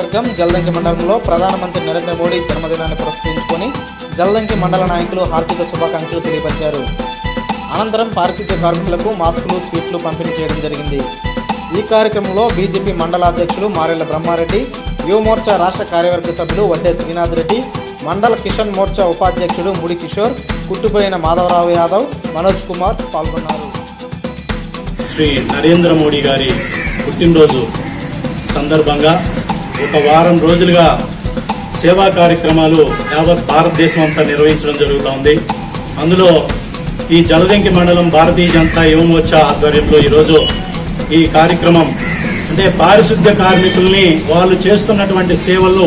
నియోజకవర్గం జల్దంకి మండలంలో ప్రధానమంత్రి నరేంద్ర మోడీ జన్మదినాన్ని పురస్కరించుకొని జల్దంకి మండల నాయకులు హార్దిక శుభాకాంక్షలు తెలియపరిచారు అనంతరం పారిశుద్ధ్య కార్మికులకు మాస్కులు స్వీట్లు పంపిణీ చేయడం జరిగింది ఈ కార్యక్రమంలో బీజేపీ మండల అధ్యక్షులు మారెళ్ల బ్రహ్మారెడ్డి యువ మోర్చా రాష్ట్ర కార్యవర్గ సభ్యులు వడ్డే శ్రీనాథ్ రెడ్డి మండల కిషన్ మోర్చా ఉపాధ్యక్షుడు ముడి కిషోర్ కుట్టుపోయిన మాధవరావు యాదవ్ మనోజ్ కుమార్ పాల్గొన్నారు శ్రీ నరేంద్ర మోడీ గారి పుట్టినరోజు సందర్భంగా ఒక వారం రోజులుగా సేవా కార్యక్రమాలు యావత్ భారతదేశం అంతా నిర్వహించడం జరుగుతోంది అందులో ఈ జలదంకి మండలం భారతీయ జనతా యువ మోర్చా ఆధ్వర్యంలో ఈరోజు ఈ కార్యక్రమం అంటే పారిశుద్ధ్య కార్మికుల్ని వాళ్ళు చేస్తున్నటువంటి సేవలు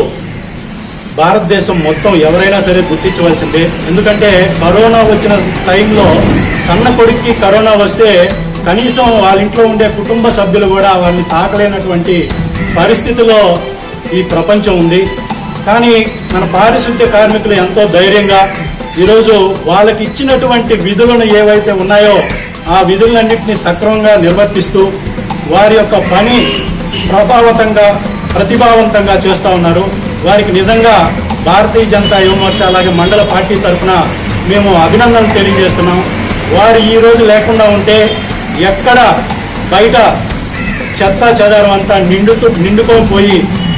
భారతదేశం మొత్తం ఎవరైనా సరే గుర్తించవలసిందే ఎందుకంటే కరోనా వచ్చిన టైంలో కన్న కొడుక్కి కరోనా వస్తే కనీసం వాళ్ళ ఇంట్లో ఉండే కుటుంబ సభ్యులు కూడా వాళ్ళని తాకలేనటువంటి పరిస్థితిలో ఈ ప్రపంచం ఉంది కానీ మన పారిశుద్ధ్య కార్మికులు ఎంతో ధైర్యంగా ఈరోజు వాళ్ళకి ఇచ్చినటువంటి విధులను ఏవైతే ఉన్నాయో ఆ విధులన్నింటినీ సక్రమంగా నిర్వర్తిస్తూ వారి యొక్క పని ప్రభావతంగా ప్రతిభావంతంగా చేస్తూ ఉన్నారు వారికి నిజంగా భారతీయ జనతా యువ మోర్చా అలాగే మండల పార్టీ తరఫున మేము అభినందనలు తెలియజేస్తున్నాం వారు ఈ రోజు లేకుండా ఉంటే ఎక్కడ బయట చెత్త చెదారం అంతా నిండుతూ నిండుకొని పోయి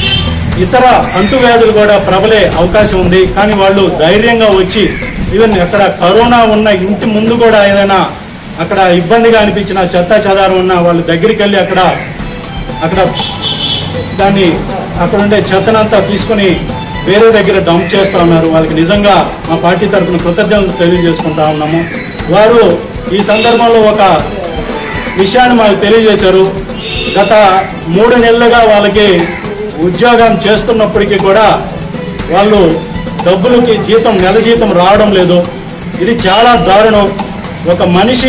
ఇతర అంటువ్యాధులు కూడా ప్రబలే అవకాశం ఉంది కానీ వాళ్ళు ధైర్యంగా వచ్చి ఈవెన్ అక్కడ కరోనా ఉన్న ఇంటి ముందు కూడా ఏదైనా అక్కడ ఇబ్బందిగా అనిపించిన చెత్త చెదారం ఉన్న వాళ్ళ దగ్గరికి వెళ్ళి అక్కడ అక్కడ దాన్ని అక్కడ ఉండే చెత్తనంతా తీసుకొని వేరే దగ్గర డంప్ చేస్తా ఉన్నారు వాళ్ళకి నిజంగా మా పార్టీ తరఫున కృతజ్ఞతలు తెలియజేసుకుంటా ఉన్నాము వారు ఈ సందర్భంలో ఒక విషయాన్ని మాకు తెలియజేశారు గత మూడు నెలలుగా వాళ్ళకి ఉద్యోగం చేస్తున్నప్పటికీ కూడా వాళ్ళు డబ్బులకి జీతం నెల జీతం రావడం లేదు ఇది చాలా దారుణం ఒక మనిషి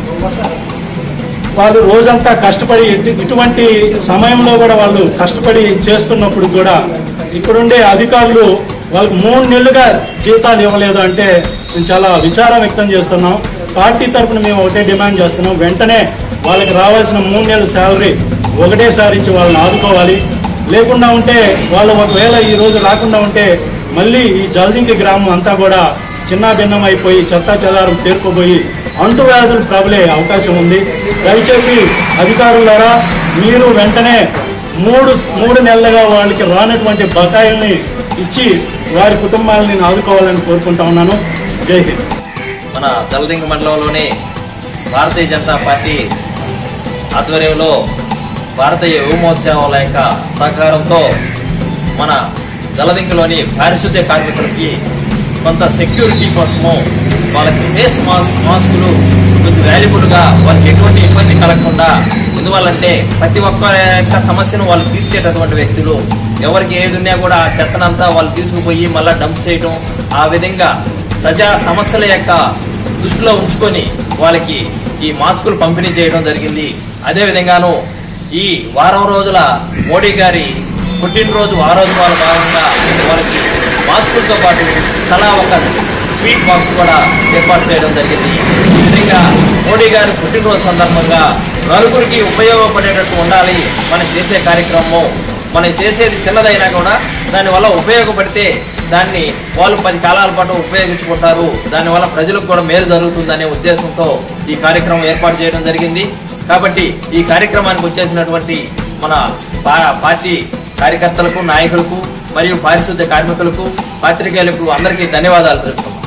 వాళ్ళు రోజంతా కష్టపడి ఇటు- ఇటువంటి సమయంలో కూడా వాళ్ళు కష్టపడి చేస్తున్నప్పుడు కూడా ఇక్కడుండే అధికారులు వాళ్ళకి మూడు నెలలుగా జీతాలు ఇవ్వలేదు అంటే మేము చాలా విచారం వ్యక్తం చేస్తున్నాం పార్టీ తరఫున మేము ఒకటే డిమాండ్ చేస్తున్నాం వెంటనే వాళ్ళకి రావాల్సిన మూడు నెలల శాలరీ ఒకటేసారి ఇచ్చి వాళ్ళని ఆదుకోవాలి లేకుండా ఉంటే వాళ్ళు ఒకవేళ ఈ రోజు రాకుండా ఉంటే మళ్ళీ ఈ జల్దింకి గ్రామం అంతా కూడా చిన్న భిన్నం అయిపోయి చెత్త చెదారం పేరుకుపోయి అంటువ్యాధులు ప్రబలే అవకాశం ఉంది దయచేసి అధికారులారా మీరు వెంటనే మూడు మూడు నెలలుగా వాళ్ళకి రానటువంటి బకాయిల్ని ఇచ్చి వారి కుటుంబాలని ఆదుకోవాలని కోరుకుంటా ఉన్నాను జై హింద్ మన జలదింగ మండలంలోని భారతీయ జనతా పార్టీ ఆధ్వర్యంలో భారతీయ యువ మోర్చా వాళ్ళ యొక్క సహకారంతో మన జలదింకలోని పారిశుద్ధ్య కార్మికులకి కొంత సెక్యూరిటీ కోసము వాళ్ళకి ఫేస్ మాస్క్ మాస్కులు కొంచెం వాల్యుబుల్గా వాళ్ళకి ఎటువంటి ఇబ్బంది కలగకుండా ఎందువల్లంటే ప్రతి ఒక్కరి యొక్క సమస్యను వాళ్ళు తీర్చేటటువంటి వ్యక్తులు ఎవరికి ఏది ఉన్నా కూడా ఆ చెత్తనంతా వాళ్ళు తీసుకుపోయి మళ్ళీ డంప్ చేయడం ఆ విధంగా ప్రజా సమస్యల యొక్క దృష్టిలో ఉంచుకొని వాళ్ళకి ఈ మాస్కులు పంపిణీ చేయడం జరిగింది అదే విధంగాను ఈ వారం రోజుల మోడీ గారి పుట్టినరోజు వారోత్సవాల భాగంగా వాళ్ళకి మాస్కులతో పాటు తలా ఒక స్వీట్ బాక్స్ కూడా ఏర్పాటు చేయడం జరిగింది ఈ విధంగా మోడీ గారి పుట్టినరోజు సందర్భంగా నలుగురికి ఉపయోగపడేటట్టు ఉండాలి మనం చేసే కార్యక్రమం మనం చేసేది చిన్నదైనా కూడా దానివల్ల ఉపయోగపడితే దాన్ని వాళ్ళు పది కాలాల పాటు ఉపయోగించుకుంటారు దానివల్ల ప్రజలకు కూడా మేలు జరుగుతుందనే ఉద్దేశంతో ఈ కార్యక్రమం ఏర్పాటు చేయడం జరిగింది కాబట్టి ఈ కార్యక్రమానికి వచ్చేసినటువంటి మన పా- పార్టీ కార్యకర్తలకు నాయకులకు మరియు పారిశుద్ధ్య కార్మికులకు పాత్రికేయులకు అందరికీ ధన్యవాదాలు తెలుపుతున్నాం